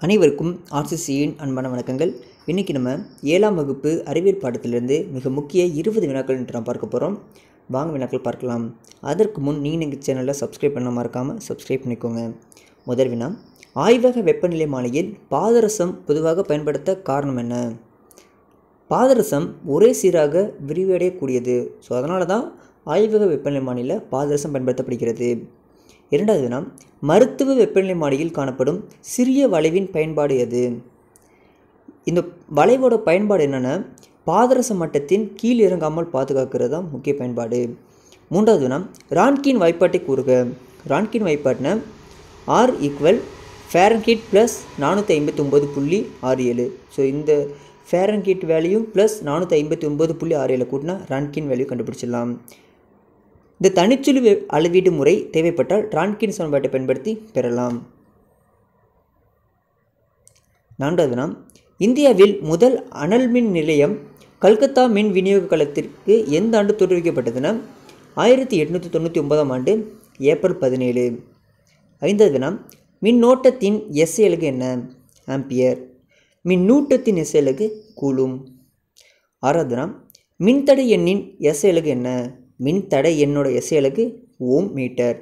அனைவருக்கும் ஆர்சிசியின் அன்பான வணக்கங்கள் இன்றைக்கி நம்ம ஏழாம் வகுப்பு அறிவியல் பாடத்திலிருந்து மிக முக்கிய இருபது வினாக்கள் இன்று நாம் பார்க்க போகிறோம் வாங்க வினாக்கள் பார்க்கலாம் அதற்கு முன் நீங்கள் எங்கள் சேனலை சப்ஸ்கிரைப் பண்ண மறக்காமல் சப்ஸ்கிரைப் பண்ணிக்கோங்க முதல் வினா ஆய்வக வெப்பநிலை மானியில் பாதரசம் பொதுவாக பயன்படுத்த காரணம் என்ன பாதரசம் ஒரே சீராக விரிவடையக்கூடியது ஸோ அதனால தான் ஆய்வக வெப்பநிலை மானியில் பாதரசம் பயன்படுத்தப்படுகிறது இரண்டாவது வினா மருத்துவ வெப்பநிலை மானியில் காணப்படும் சிறிய வளைவின் பயன்பாடு எது இந்த வளைவோட பயன்பாடு என்னென்னா பாதரச மட்டத்தின் கீழ் இறங்காமல் பாதுகாக்கிறது தான் முக்கிய பயன்பாடு மூன்றாவது வினா ரான்கின் வாய்ப்பாட்டை கூறுக ரான்கின் வாய்ப்பாட்டின ஆர் ஈக்குவல் ஃபேரன்ஹீட் ப்ளஸ் நானூற்றி ஐம்பத்தி ஒம்பது புள்ளி ஆறு ஏழு ஸோ இந்த ஃபேரன்ஹீட் வேல்யூ ப்ளஸ் நானூற்றி ஐம்பத்தி ஒம்பது புள்ளி ஆறு ஏழு கூட்டினா ரான்கின் வேல்யூ கண்டுபிடிச்சிடலாம் இந்த தனிச்சுழி வெ- அளவீடு முறை தேவைப்பட்டால் ரான்கின் சமன்பாட்டை பயன்படுத்தி பெறலாம் நான்காவது வினா இந்தியாவில் முதல் அனல் மின் நிலையம் கல்கத்தா மின் விநியோக களத்திற்கு எந்த ஆண்டு தோற்றுவிக்கப்பட்டதுன்னா ஆயிரத்தி எட்நூற்றி தொண்ணூற்றி ஒன்பதாம் ஆண்டு ஏப்ரல் பதினேழு ஐந்தாவது வினா மின்னோட்டத்தின் எஸ்ஐ அலகு என்ன ஆம்பியர் மின்னூட்டத்தின் எஸ்ஐ அலகு கூலும் ஆறாவது வினா மின்தடை எண்ணின் எஸ்ஐ அலகு என்ன மின்தடை எண்ணோட எஸ்ஐ அலகு ஓம் மீட்டர்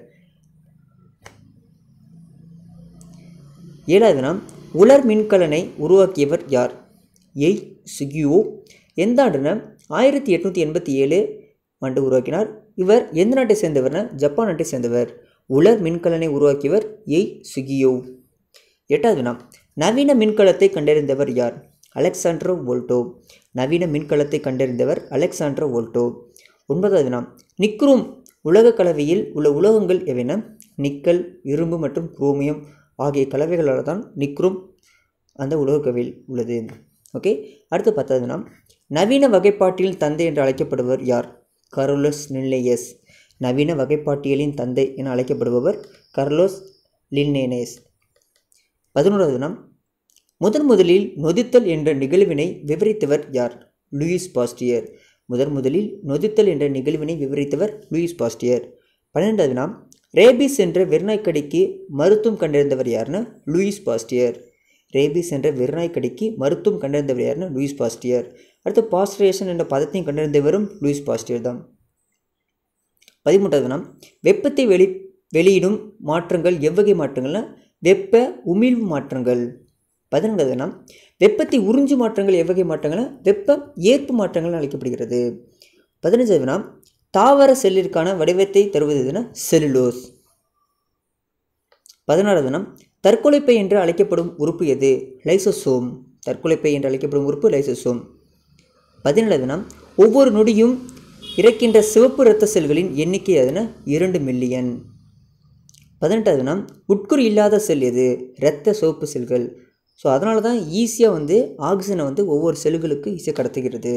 ஏழாவது வினா உலர் மின்கலனை உருவாக்கியவர் யார் எய் சுகியோ எந்த ஆண்டுனா ஆயிரத்தி எட்நூற்றி எண்பத்தி ஏழு ஆண்டு உருவாக்கினார் இவர் எந்த நாட்டை சேர்ந்தவர்னா ஜப்பான் நாட்டை சேர்ந்தவர் உலர் மின்கலனை உருவாக்கியவர் எய் சுகியோ எட்டாவது வினா நவீன மின்கலத்தை கண்டறிந்தவர் யார் அலெக்சாண்ட்ரோ வோல்டோ நவீன மின்கலத்தை கண்டறிந்தவர் அலெக்சாண்ட்ரோ வோல்டோ ஒன்பதாவது வினா நிக்ரோம் உலக கலவையில் உள்ள உலோகங்கள் எவைன நிக்கல் இரும்பு மற்றும் குரோமியம் ஆகிய கலவைகளால் தான் நிக்ரோம் அந்த உலோக கலவையில் உள்ளது ஓகே அடுத்து பத்தாவது வினா நவீன வகைப்பாட்டியல் தந்தை என்று அழைக்கப்படுவர் யார் கரோலஸ் லின்னேயஸ் நவீன வகைப்பாட்டியலின் தந்தை என அழைக்கப்படுபவர் கர்லோஸ் லின்னேனேஸ் பதினோராவது வினா முதன் முதலில் நொதித்தல் என்ற நிகழ்வினை விவரித்தவர் யார் லூயிஸ் பாஸ்டியர் முதன் முதலில் நொதித்தல் என்ற நிகழ்வினை விவரித்தவர் லூயிஸ் பாஸ்டியர் பன்னிரெண்டாவது வினா ரேபிஸ் என்ற வெறிநாய்க்கடிக்கு மருத்துவம் கண்டறிந்தவர் யாருன்னா லூயிஸ் பாஸ்டியர் ரேபிஸ் என்ற வெறிநாய்க்கடிக்கு மருத்துவம் கண்டறிந்தவர் யாருன்னா லூயிஸ் பாஸ்டியர் அடுத்து பாஸ்டரேஷன் என்ற பதத்தையும் கண்டறிந்தவரும் லூயிஸ் பாஸ்டியர் தான் பதிமூன்றாவது வினா வெப்பத்தை வெளி வெளியிடும் மாற்றங்கள் எவ்வகை மாற்றங்கள்னா வெப்ப உமிழ்வு மாற்றங்கள் பதினொன்றாவது வினா வெப்பத்தை உறிஞ்சு மாற்றங்கள் எவ்வகை மாற்றங்கள்னா வெப்ப ஏற்பு மாற்றங்கள் அழைக்கப்படுகிறது பதினஞ்சாவது வினா தாவர செல்லிற்கான வடிவத்தை தருவது எதுனா செல்லுலோஸ் பதினாறாவது வினா தற்கொலைப்பை என்று அழைக்கப்படும் உறுப்பு எது லைசோசோம் தற்கொலைப்பை என்று அழைக்கப்படும் உறுப்பு லைசோசோம் பதினேழாவது வினா ஒவ்வொரு நொடியும் இறக்கின்ற சிவப்பு இரத்த செல்களின் எண்ணிக்கை எதுனா இரண்டு மில்லியன் பதினெட்டாவது வினா உட்குறி இல்லாத செல் எது இரத்த சிவப்பு செல்கள் ஸோ அதனால தான் ஈஸியாக வந்து ஆக்சிஜனை வந்து ஒவ்வொரு செல்களுக்கு ஈஸியாக கடத்துகிறது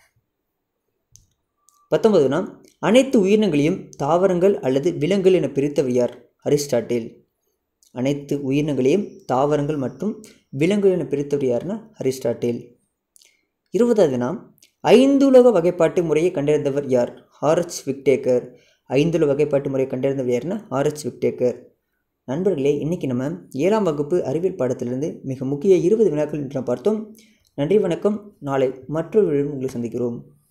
பத்தொன்பது வினா அனைத்து உயிரினங்களையும் தாவரங்கள் அல்லது விலங்குகள் என பிரித்தவர் யார் அரிஸ்டாட்டில் அனைத்து உயிரினங்களையும் தாவரங்கள் மற்றும் விலங்குகள் என பிரித்தவர் யாருன்னா அரிஸ்டாட்டில் இருபதாவது வினா ஐந்துலக வகைப்பாட்டு முறையை கண்டறிந்தவர் யார் ஆர்எச் விக்டேக்கர் ஐந்துல வகைப்பாட்டு முறையை கண்டறிந்தவர் யாருன்னா ஆர்எச் விக்டேக்கர் நண்பர்களே இன்றைக்கி நம்ம ஏழாம் வகுப்பு அறிவியல் பாடத்திலிருந்து மிக முக்கிய இருபது வினாக்கள் இன்று நாம் பார்த்தோம் நன்றி வணக்கம் நாளை மற்றொரு விழிப்புணர்வு உங்களை சந்திக்கிறோம்